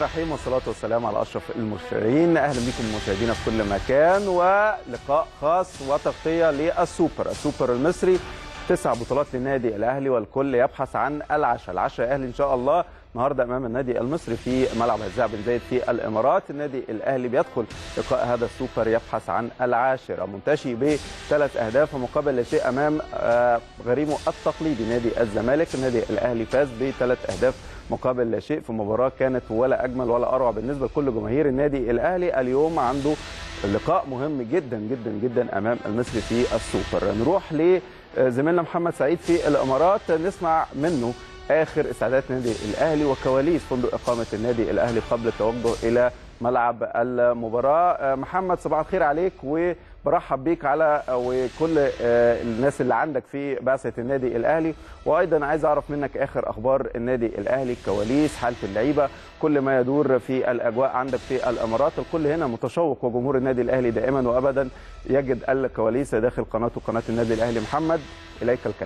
الرحيم والصلاة والسلام على أشرف المرسلين أهلا بكم مشاهدينا في كل مكان ولقاء خاص وتغطية للسوبر السوبر المصري تسع بطولات للنادي الأهلي والكل يبحث عن العشاء العشاء الأهلي إن شاء الله النهارده امام النادي المصري في ملعب هزاع بن زايد في الامارات النادي الاهلي بيدخل لقاء هذا السوبر يبحث عن العاشره منتشي بثلاث اهداف مقابل لا شيء امام غريمه التقليدي نادي الزمالك النادي الاهلي فاز بثلاث اهداف مقابل لا شيء في مباراه كانت ولا اجمل ولا اروع بالنسبه لكل جماهير النادي الاهلي اليوم عنده لقاء مهم جدا جدا جدا امام المصري في السوبر نروح لزميلنا محمد سعيد في الامارات نسمع منه اخر استعدادات النادي الاهلي وكواليس فندق اقامه النادي الاهلي قبل التوجه الى ملعب المباراه محمد صباح الخير عليك وبرحب بيك على وكل الناس اللي عندك في بعثه النادي الاهلي وايضا عايز اعرف منك اخر اخبار النادي الاهلي كواليس حاله اللعيبه كل ما يدور في الاجواء عندك في الامارات الكل هنا متشوق وجمهور النادي الاهلي دائما وابدا يجد الكواليس داخل قناته قناه النادي الاهلي محمد اليك الكلام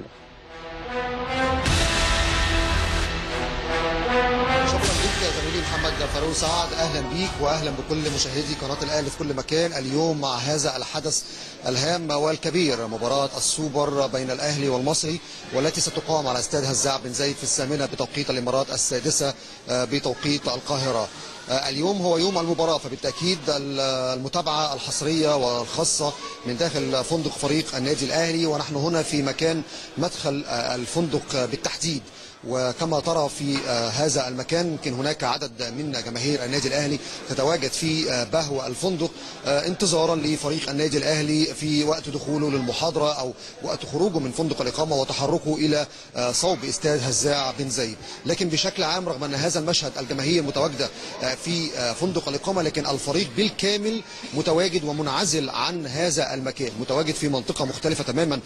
زميلي محمد فاروق سعد اهلا بيك واهلا بكل مشاهدي قناه الاهلي في كل مكان اليوم مع هذا الحدث الهام والكبير مباراه السوبر بين الاهلي والمصري والتي ستقام على استاد هزاع بن زايد في الثامنه بتوقيت الامارات السادسه بتوقيت القاهره اليوم هو يوم المباراة فبالتأكيد المتابعة الحصرية والخاصة من داخل فندق فريق النادي الأهلي ونحن هنا في مكان مدخل الفندق بالتحديد وكما ترى في هذا المكان يمكن هناك عدد من جماهير النادي الاهلي تتواجد في بهو الفندق انتظارا لفريق النادي الاهلي في وقت دخوله للمحاضره او وقت خروجه من فندق الاقامه وتحركه الى صوب استاد هزاع بن زايد لكن بشكل عام رغم ان هذا المشهد الجماهير متواجده في فندق الاقامه لكن الفريق بالكامل متواجد ومنعزل عن هذا المكان متواجد في منطقه مختلفه تماما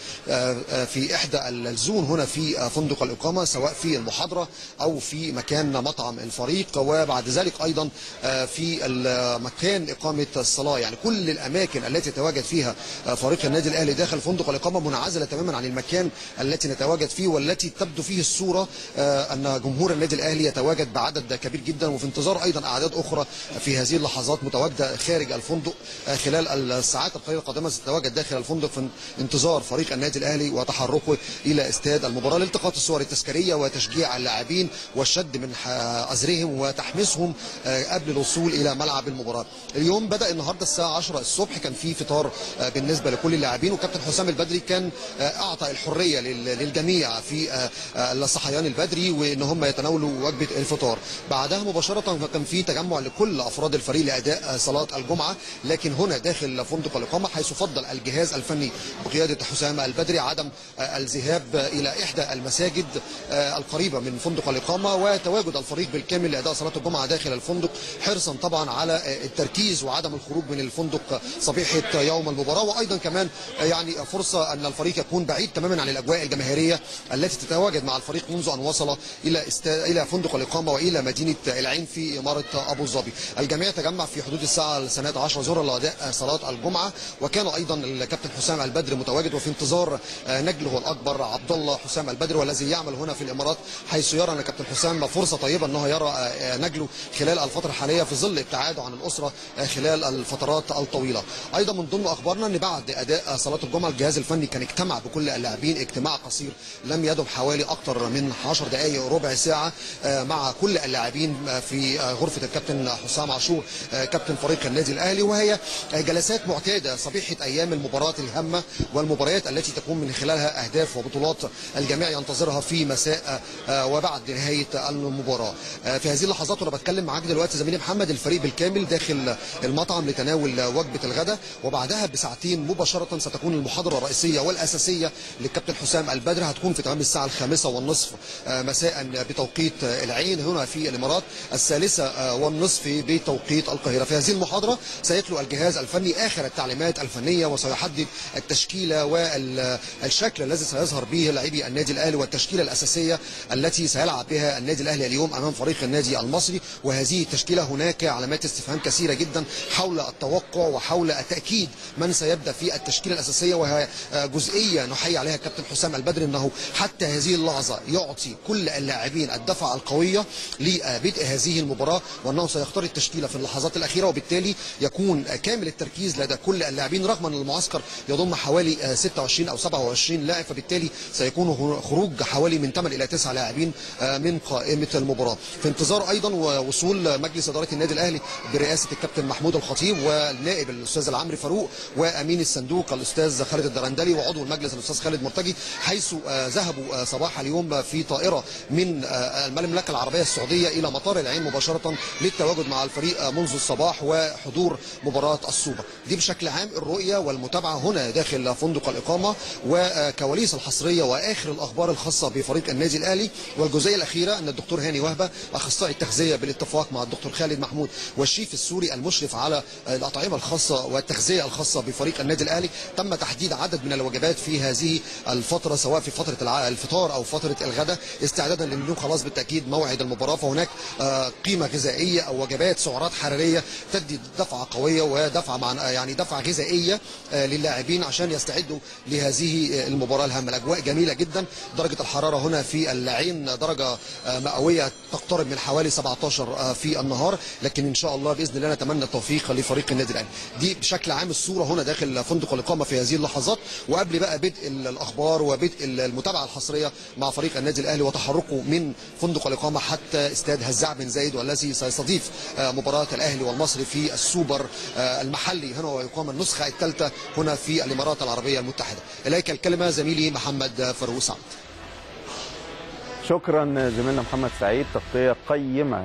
في احدى الزون هنا في فندق الاقامه سواء في المحاضرة أو في مكان مطعم الفريق وبعد ذلك أيضا في مكان إقامة الصلاة يعني كل الأماكن التي يتواجد فيها فريق النادي الأهلي داخل فندق الإقامة منعزلة تماما عن المكان التي نتواجد فيه والتي تبدو فيه الصورة أن جمهور النادي الأهلي يتواجد بعدد كبير جدا وفي انتظار أيضا أعداد أخرى في هذه اللحظات متواجدة خارج الفندق خلال الساعات القليلة القادمة ستتواجد داخل الفندق في انتظار فريق النادي الأهلي وتحركه إلى استاد المباراة لالتقاط الصور التذكارية وتشجيع اللاعبين والشد من أزرهم وتحميسهم قبل الوصول إلى ملعب المباراة اليوم بدأ النهاردة الساعة 10 الصبح كان في فطار بالنسبة لكل اللاعبين وكابتن حسام البدري كان أعطى الحرية للجميع في الصحيان البدري وإن هم يتناولوا وجبة الفطار بعدها مباشرة كان في تجمع لكل أفراد الفريق لأداء صلاة الجمعة لكن هنا داخل فندق الإقامة حيث فضل الجهاز الفني بقيادة حسام البدري عدم الذهاب إلى إحدى المساجد القريبه من فندق الاقامه وتواجد الفريق بالكامل لاداء صلاه الجمعه داخل الفندق حرصا طبعا على التركيز وعدم الخروج من الفندق صبيحه يوم المباراه وايضا كمان يعني فرصه ان الفريق يكون بعيد تماما عن الاجواء الجماهيريه التي تتواجد مع الفريق منذ ان وصل الى استا... الى فندق الاقامه والى مدينه العين في اماره ابو ظبي الجميع تجمع في حدود الساعه السنه 10 ظهرا لاداء صلاه الجمعه وكان ايضا الكابتن حسام البدر متواجد وفي انتظار نجله الاكبر عبد الله حسام البدر والذي يعمل هنا في الامارات حيث يرى ان كابتن حسام فرصه طيبه انه يرى نجله خلال الفتره الحاليه في ظل ابتعاده عن الاسره خلال الفترات الطويله. ايضا من ضمن اخبارنا ان بعد اداء صلاه الجمعه الجهاز الفني كان اجتمع بكل اللاعبين اجتماع قصير لم يدم حوالي اكثر من 10 دقائق ربع ساعه مع كل اللاعبين في غرفه الكابتن حسام عاشور كابتن فريق النادي الاهلي وهي جلسات معتاده صبيحه ايام المباراه الهامه والمباريات التي تكون من خلالها اهداف وبطولات الجميع ينتظرها في مساء وبعد نهايه المباراه في هذه اللحظات وانا بتكلم معاك دلوقتي زميلي محمد الفريق بالكامل داخل المطعم لتناول وجبه الغداء وبعدها بساعتين مباشره ستكون المحاضره الرئيسيه والاساسيه للكابتن حسام البدر هتكون في تمام الساعه الخامسه والنصف مساء بتوقيت العين هنا في الامارات الثالثه والنصف بتوقيت القاهره في هذه المحاضره سيتلو الجهاز الفني اخر التعليمات الفنيه وسيحدد التشكيله والشكل الذي سيظهر به لاعبي النادي الاهلي والتشكيله الاساسيه التي سيلعب بها النادي الاهلي اليوم امام فريق النادي المصري وهذه التشكيله هناك علامات استفهام كثيره جدا حول التوقع وحول التاكيد من سيبدا في التشكيله الاساسيه وهي جزئيه نحيي عليها الكابتن حسام البدري انه حتى هذه اللحظه يعطي كل اللاعبين الدفعه القويه لبدء هذه المباراه وانه سيختار التشكيله في اللحظات الاخيره وبالتالي يكون كامل التركيز لدى كل اللاعبين رغم ان المعسكر يضم حوالي 26 او 27 لاعب فبالتالي سيكون خروج حوالي من 8 الى 9 لاعبين من قائمه المباراه في انتظار ايضا وصول مجلس اداره النادي الاهلي برئاسه الكابتن محمود الخطيب والنائب الاستاذ العمري فاروق وامين الصندوق الاستاذ خالد الدرندلي وعضو المجلس الاستاذ خالد مرتجي حيث ذهبوا صباح اليوم في طائره من المملكه العربيه السعوديه الى مطار العين مباشره للتواجد مع الفريق منذ الصباح وحضور مباراه السوبر دي بشكل عام الرؤيه والمتابعه هنا داخل فندق الاقامه وكواليس الحصريه واخر الاخبار الخاصه بفريق النادي الاهلي والجزئيه الاخيره ان الدكتور هاني وهبه اخصائي التغذيه بالاتفاق مع الدكتور خالد محمود والشيف السوري المشرف على الاطعمه الخاصه والتغذيه الخاصه بفريق النادي الاهلي تم تحديد عدد من الوجبات في هذه الفتره سواء في فتره الفطار او فتره الغداء استعدادا لليوم خلاص بالتاكيد موعد المباراه فهناك قيمه غذائيه او وجبات سعرات حراريه تدي دفعه قويه ودفعه مع يعني دفعه غذائيه للاعبين عشان يستعدوا لهذه المباراه الهامه الاجواء جميله جدا درجه الحراره هنا في العين درجه مئويه تقترب من حوالي 17 في النهار لكن ان شاء الله باذن الله نتمنى التوفيق لفريق النادي الاهلي دي بشكل عام الصوره هنا داخل فندق الاقامه في هذه اللحظات وقبل بقى بدء الاخبار وبدء المتابعه الحصريه مع فريق النادي الاهلي وتحركه من فندق الاقامه حتى استاد هزاع بن زايد والذي سيستضيف مباراه الاهلي والمصري في السوبر المحلي هنا ويقام النسخه الثالثه هنا في الامارات العربيه المتحده اليك الكلمه زميلي محمد فاروق سعد شكرا زميلنا محمد سعيد تغطيه قيمه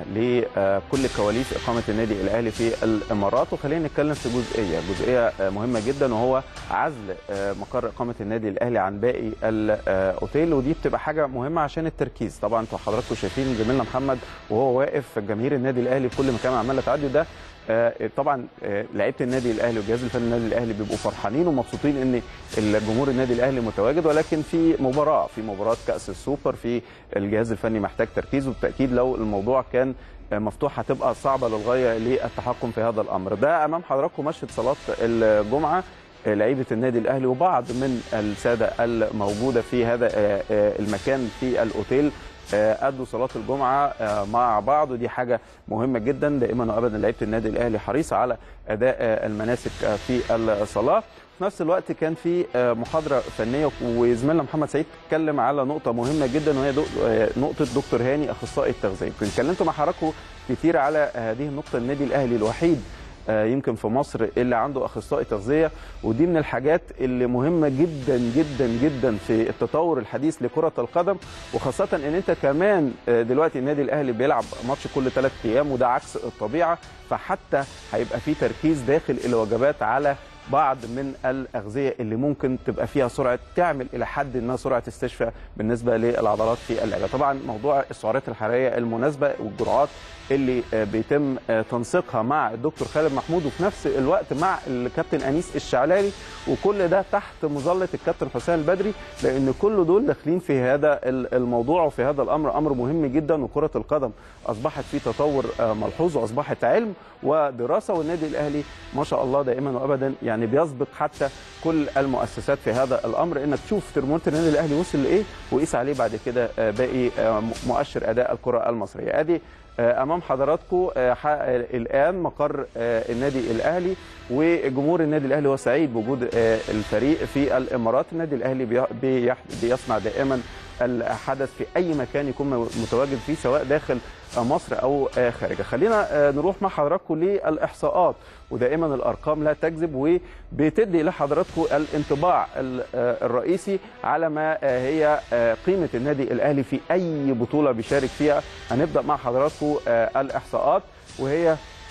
لكل كواليس اقامه النادي الاهلي في الامارات وخلينا نتكلم في جزئيه جزئيه مهمه جدا وهو عزل مقر اقامه النادي الاهلي عن باقي الاوتيل ودي بتبقى حاجه مهمه عشان التركيز طبعا انتوا حضراتكم شايفين زميلنا محمد وهو واقف جماهير النادي الاهلي كل مكان عماله تعدي ده طبعا لعيبه النادي الاهلي والجهاز الفني النادي الاهلي بيبقوا فرحانين ومبسوطين ان الجمهور النادي الاهلي متواجد ولكن في مباراه في مباراه كاس السوبر في الجهاز الفني محتاج تركيز وبالتاكيد لو الموضوع كان مفتوح هتبقى صعبه للغايه للتحكم في هذا الامر ده امام حضراتكم مشهد صلاه الجمعه لعيبه النادي الاهلي وبعض من الساده الموجوده في هذا المكان في الاوتيل ادوا صلاه الجمعه مع بعض ودي حاجه مهمه جدا دائما وابدا لعيبه النادي الاهلي حريصه على اداء المناسك في الصلاه في نفس الوقت كان في محاضره فنيه وزميلنا محمد سعيد اتكلم على نقطه مهمه جدا وهي نقطه دكتور هاني اخصائي التغذيه يمكن اتكلمت مع حضراتكم كتير على هذه النقطه النادي الاهلي الوحيد يمكن في مصر اللي عنده اخصائي تغذيه ودي من الحاجات اللي مهمه جدا جدا جدا في التطور الحديث لكره القدم وخاصه ان انت كمان دلوقتي النادي الاهلي بيلعب ماتش كل ثلاث ايام وده عكس الطبيعه فحتى هيبقى في تركيز داخل الوجبات على بعض من الاغذيه اللي ممكن تبقى فيها سرعه تعمل الى حد ما سرعه استشفاء بالنسبه للعضلات في اللعبه طبعا موضوع السعرات الحراريه المناسبه والجرعات اللي بيتم تنسيقها مع الدكتور خالد محمود وفي نفس الوقت مع الكابتن انيس الشعلالي وكل ده تحت مظله الكابتن حسام البدري لان كل دول داخلين في هذا الموضوع وفي هذا الامر امر مهم جدا وكره القدم اصبحت في تطور ملحوظ واصبحت علم ودراسه والنادي الاهلي ما شاء الله دائما وابدا يعني بيسبق حتى كل المؤسسات في هذا الامر انك تشوف ترمومتر النادي الاهلي وصل لايه وقيس عليه بعد كده باقي مؤشر اداء الكره المصريه ادي امام حضراتكم الان مقر النادي الاهلي وجمهور النادي الاهلي هو سعيد بوجود الفريق في الامارات النادي الاهلي بيصنع دائما الحدث في اي مكان يكون متواجد فيه سواء داخل مصر او خارجها خلينا نروح مع حضراتكم للاحصاءات ودائما الارقام لا تكذب وبتدي لحضراتكم الانطباع الرئيسي على ما هي قيمه النادي الاهلي في اي بطوله بيشارك فيها هنبدا مع حضراتكم الاحصاءات وهي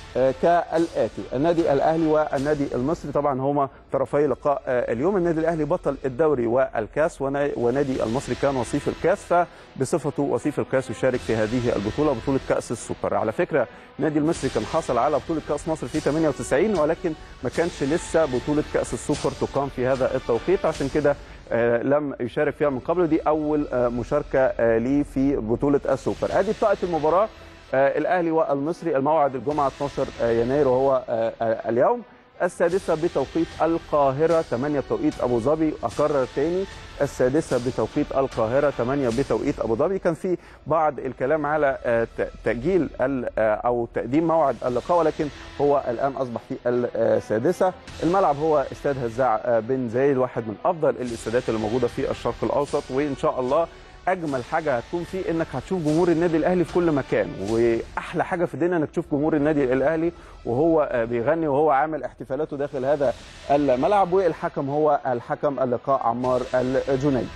كالاتي النادي الاهلي والنادي المصري طبعا هما طرفي لقاء اليوم النادي الاهلي بطل الدوري والكاس ونادي المصري كان وصيف الكاس فبصفته وصيف الكاس يشارك في هذه البطوله بطوله كاس السوبر على فكره النادي المصري كان حصل على بطوله كاس مصر في 98 ولكن ما كانش لسه بطوله كاس السوبر تقام في هذا التوقيت عشان كده آه، لم يشارك فيها من قبل دي اول آه، مشاركه آه، ليه في بطوله السوبر ادي بطاقه المباراه آه، الاهلي والمصري الموعد الجمعه 12 يناير وهو آه، آه، اليوم السادسة بتوقيت القاهرة 8 بتوقيت أبو ظبي أكرر تاني السادسة بتوقيت القاهرة 8 بتوقيت أبو ظبي كان في بعض الكلام على آه، ت- تأجيل ال- آه، أو تقديم موعد اللقاء ولكن هو الآن أصبح في السادسة الملعب هو استاد هزاع آه، بن زايد واحد من أفضل الاستادات اللي موجودة في الشرق الأوسط وإن شاء الله اجمل حاجه هتكون فيه انك هتشوف جمهور النادي الاهلي في كل مكان واحلى حاجه في الدنيا انك تشوف جمهور النادي الاهلي وهو آه، بيغني وهو عامل احتفالاته داخل هذا الملعب والحكم هو الحكم اللقاء عمار الجنيد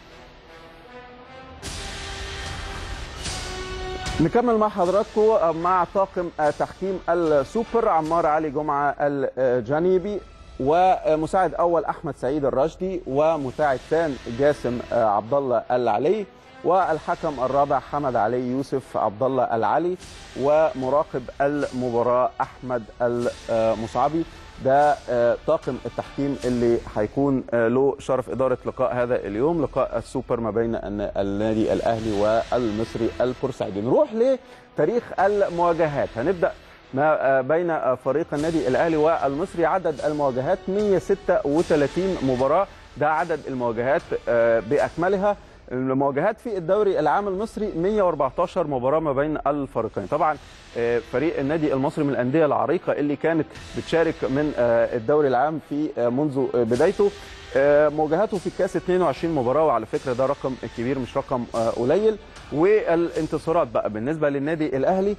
نكمل مع حضراتكم مع طاقم تحكيم السوبر عمار علي جمعه الجانيبي ومساعد اول احمد سعيد الراشدي ومساعد ثاني جاسم عبد الله العلي والحكم الرابع حمد علي يوسف عبد الله العلي ومراقب المباراه احمد المصعبي ده آه، طاقم التحكيم اللي هيكون آه، له شرف اداره لقاء هذا اليوم لقاء السوبر ما بين الن- النادي الاهلي والمصري البورسعيدي نروح لتاريخ المواجهات هنبدا ما آه، بين آه، فريق النادي الاهلي والمصري عدد المواجهات 136 مباراه ده عدد المواجهات آه، باكملها المواجهات في الدوري العام المصري 114 مباراه ما بين الفريقين طبعا آه، فريق النادي المصري من الانديه العريقه اللي كانت بتشارك من آه، الدوري العام في آه، منذ آه، بدايته آه، مواجهاته في الكاس 22 مباراه وعلى فكره ده رقم كبير مش رقم آه، قليل والانتصارات بقى بالنسبه للنادي الاهلي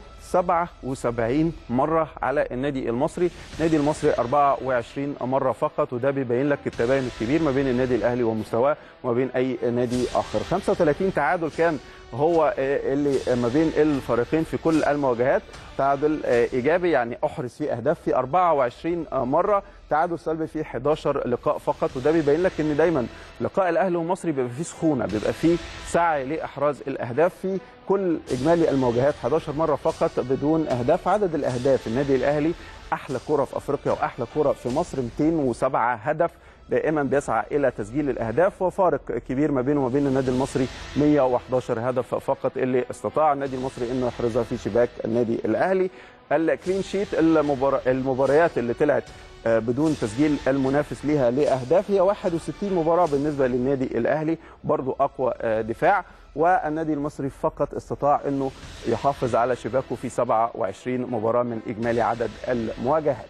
77 مره على النادي المصري النادي المصري 24 مره فقط وده بيبين لك التباين الكبير ما بين النادي الاهلي ومستواه وما بين اي نادي اخر 35 تعادل كان هو آه، اللي ما بين الفريقين في كل المواجهات تعادل آه، ايجابي يعني احرز فيه اهداف في 24 مره تعادل سلبي في 11 لقاء فقط وده بيبين لك ان دايما لقاء الاهلي والمصري بيبقى فيه سخونه بيبقى فيه سعي لاحراز الاهداف في كل اجمالي المواجهات 11 مره فقط بدون اهداف عدد الاهداف النادي الاهلي احلى كره في افريقيا واحلى كره في مصر 207 هدف دائما بيسعى الى تسجيل الاهداف وفارق كبير ما بينه وما بين النادي المصري 111 هدف فقط اللي استطاع النادي المصري انه يحرزها في شباك النادي الاهلي الكلين شيت المبار... المباريات اللي طلعت آه، بدون تسجيل المنافس ليها لاهداف هي 61 مباراه بالنسبه للنادي الاهلي برضو اقوى آه، دفاع والنادي المصري فقط استطاع انه يحافظ على شباكه في 27 مباراه من اجمالي عدد المواجهات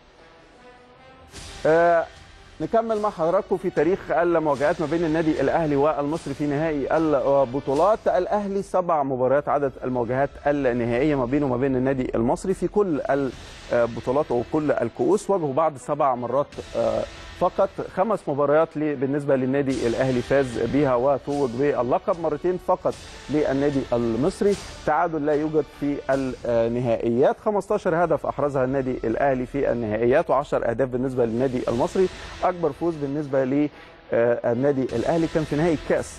آه، نكمل مع حضراتكم في تاريخ المواجهات ما بين النادي الاهلي والمصري في نهائي البطولات الاهلي سبع مباريات عدد المواجهات النهائيه ما بينه وما بين النادي المصري في كل البطولات وكل الكؤوس واجهوا بعض سبع مرات آه، فقط خمس مباريات لي- بالنسبه للنادي الاهلي فاز بها وتوج باللقب مرتين فقط للنادي المصري تعادل لا يوجد في النهائيات 15 هدف احرزها النادي الاهلي في النهائيات و10 اهداف بالنسبه للنادي المصري اكبر فوز بالنسبه ل آه، النادي الاهلي كان في نهائي الكاس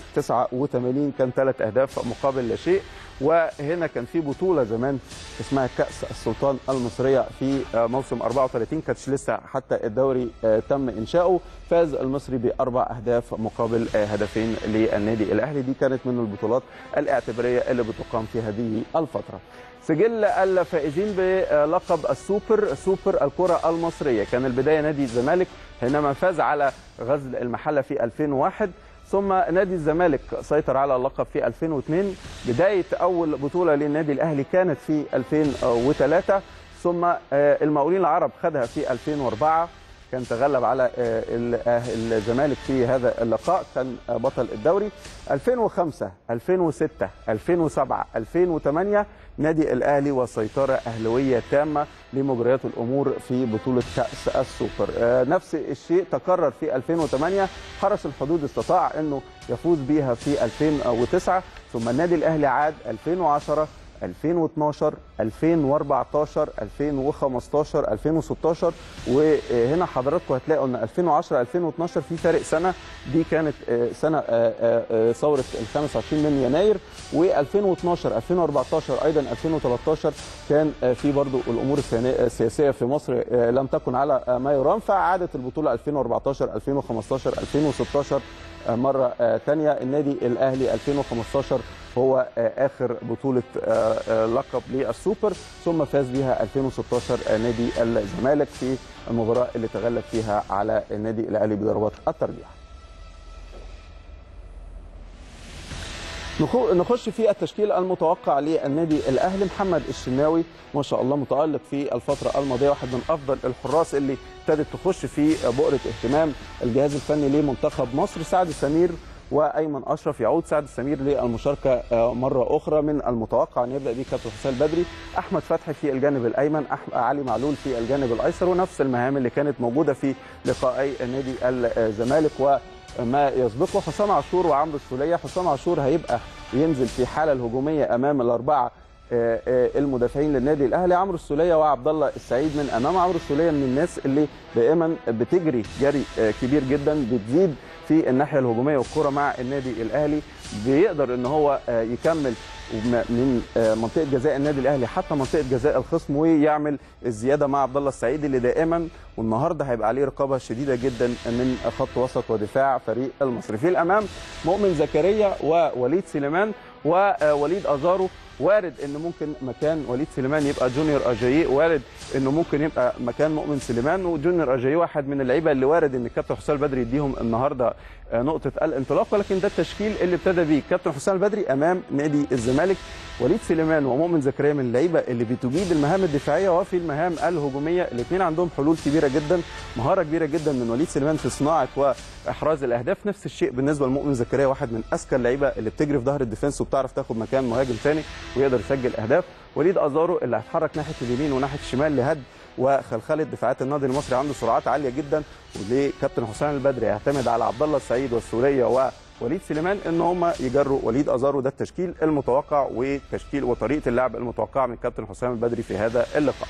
89 كان ثلاث اهداف مقابل لا شيء وهنا كان في بطوله زمان اسمها كاس السلطان المصريه في آه، موسم 34 كانتش لسه حتى الدوري آه، تم انشاؤه فاز المصري باربع اهداف مقابل آه، هدفين للنادي الاهلي دي كانت من البطولات الاعتباريه اللي بتقام في هذه الفتره سجل الفائزين بلقب السوبر سوبر الكرة المصرية كان البداية نادي الزمالك حينما فاز على غزل المحلة في 2001 ثم نادي الزمالك سيطر على اللقب في 2002 بداية أول بطولة للنادي الأهلي كانت في 2003 ثم آه، المقاولين العرب خدها في 2004 كان تغلب على آه، ال- آه، الزمالك في هذا اللقاء كان آه، بطل الدوري 2005 2006 2007 2008 نادي الاهلي وسيطره اهلاويه تامه لمجريات الامور في بطوله كاس السوبر آه، نفس الشيء تكرر في 2008 حرس الحدود استطاع انه يفوز بيها في 2009 ثم النادي الاهلي عاد 2010 2012 2014 2015 2016 وهنا حضراتكم هتلاقوا ان 2010 2012 في فارق سنه دي كانت آه، سنه آه، آه، آه، ثوره ال 25 من يناير و2012 2014 ايضا 2013 كان آه، في برضو الامور السينا- السياسيه في مصر آه، لم تكن على آه، ما يرام فعادت البطوله 2014 2015 2016 مره ثانيه النادي الاهلي 2015 هو اخر بطوله لقب للسوبر ثم فاز بها 2016 نادي الزمالك في المباراه اللي تغلب فيها على النادي الاهلي بضربات الترجيح نخش في التشكيل المتوقع للنادي الاهلي محمد الشناوي ما شاء الله متالق في الفتره الماضيه واحد من افضل الحراس اللي ابتدت تخش في بؤره اهتمام الجهاز الفني لمنتخب مصر سعد سمير وايمن اشرف يعود سعد السمير للمشاركه مره اخرى من المتوقع ان يبدا به كابتن حسام البدري احمد فتحي في الجانب الايمن أح... علي معلول في الجانب الايسر ونفس المهام اللي كانت موجوده في لقائي نادي الزمالك وما يسبقه حسام عاشور وعمرو السوليه حسام عاشور هيبقى ينزل في حاله الهجوميه امام الاربعه المدافعين للنادي الاهلي عمرو السوليه وعبد الله السعيد من امام عمرو السوليه من الناس اللي دائما بتجري جري كبير جدا بتزيد في الناحيه الهجوميه والكره مع النادي الاهلي بيقدر ان هو يكمل من منطقه جزاء النادي الاهلي حتى منطقه جزاء الخصم ويعمل الزياده مع عبد الله السعيد اللي دائما والنهارده هيبقى عليه رقابه شديده جدا من خط وسط ودفاع فريق المصري في الامام مؤمن زكريا ووليد سليمان ووليد ازارو وارد ان ممكن مكان وليد سليمان يبقى جونيور اجاييه وارد انه ممكن يبقى مكان مؤمن سليمان وجونيور اجاييه واحد من اللعيبه اللي وارد ان الكابتن حسام البدري يديهم النهارده نقطه الانطلاق ولكن ده التشكيل اللي ابتدى بيه الكابتن حسام البدري امام نادي الزمالك وليد سليمان ومؤمن زكريا من اللعيبه اللي بتجيد المهام الدفاعيه وفي المهام الهجوميه الاثنين عندهم حلول كبيره جدا مهاره كبيره جدا من وليد سليمان في صناعه واحراز الاهداف نفس الشيء بالنسبه لمؤمن زكريا واحد من اذكى اللعيبه اللي بتجري في ظهر الديفنس وبتعرف تاخد مكان مهاجم ثاني ويقدر يسجل اهداف وليد ازارو اللي هيتحرك ناحيه اليمين وناحيه الشمال لهد وخلخله دفاعات النادي المصري عنده سرعات عاليه جدا وليه كابتن حسام البدري يعتمد على عبد الله السعيد والسوريه ووليد سليمان ان هم يجروا وليد ازارو ده التشكيل المتوقع وتشكيل وطريقه اللعب المتوقعه من كابتن حسام البدري في هذا اللقاء.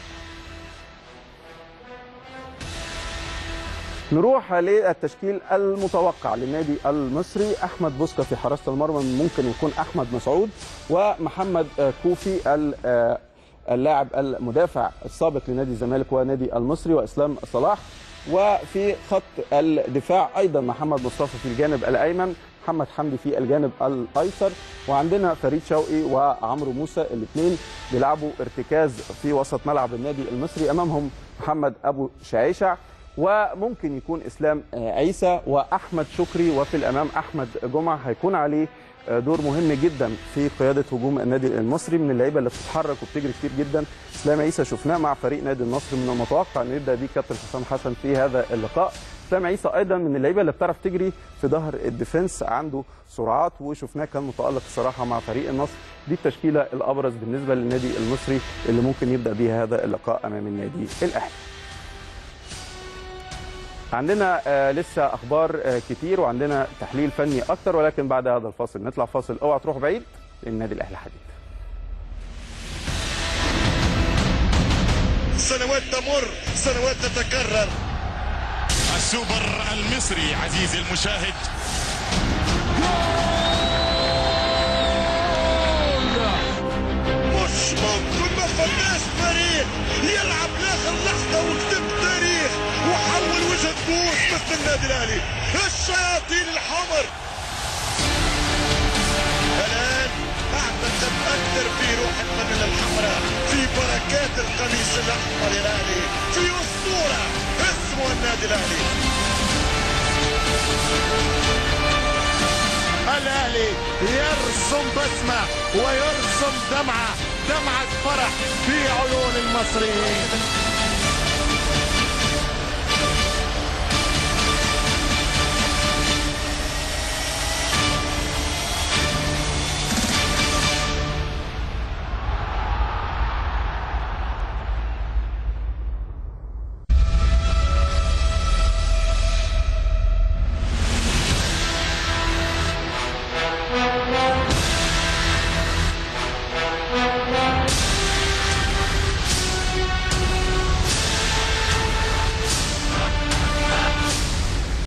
نروح للتشكيل المتوقع للنادي المصري احمد بوسكا في حراسه المرمى ممكن يكون احمد مسعود ومحمد كوفي اللاعب المدافع السابق لنادي الزمالك ونادي المصري واسلام صلاح وفي خط الدفاع ايضا محمد مصطفى في الجانب الايمن محمد حمدي في الجانب الايسر وعندنا فريد شوقي وعمرو موسى الاثنين بيلعبوا ارتكاز في وسط ملعب النادي المصري امامهم محمد ابو شعيشع وممكن يكون اسلام عيسى واحمد شكري وفي الامام احمد جمعه هيكون عليه دور مهم جدا في قياده هجوم النادي المصري من اللعيبه اللي بتتحرك وبتجري كتير جدا اسلام عيسى شفناه مع فريق نادي النصر من المتوقع ان يبدا بيه كابتن حسام حسن في هذا اللقاء اسلام عيسى ايضا من اللعيبه اللي بتعرف تجري في ظهر الديفنس عنده سرعات وشفناه كان متالق الصراحه مع فريق النصر دي التشكيله الابرز بالنسبه للنادي المصري اللي ممكن يبدا بيه هذا اللقاء امام النادي الاهلي عندنا آه لسه اخبار آه كتير وعندنا تحليل فني اكتر ولكن بعد هذا الفاصل نطلع فاصل اوعى تروح بعيد النادي الاهلي حديد سنوات تمر سنوات تتكرر السوبر المصري عزيزي المشاهد مش ممكن ما فماش فريق يلعب لاخر لحظه وكتب تاريخ وحول وجه كؤوس مثل النادي الاهلي الشياطين الحمر الان اعتقد اكثر في روح الفانيلا الحمراء في بركات القميص الاحمر الاهلي في اسطوره اسمه النادي الاهلي الاهلي يرسم بسمه ويرسم دمعه دمعه فرح في عيون المصريين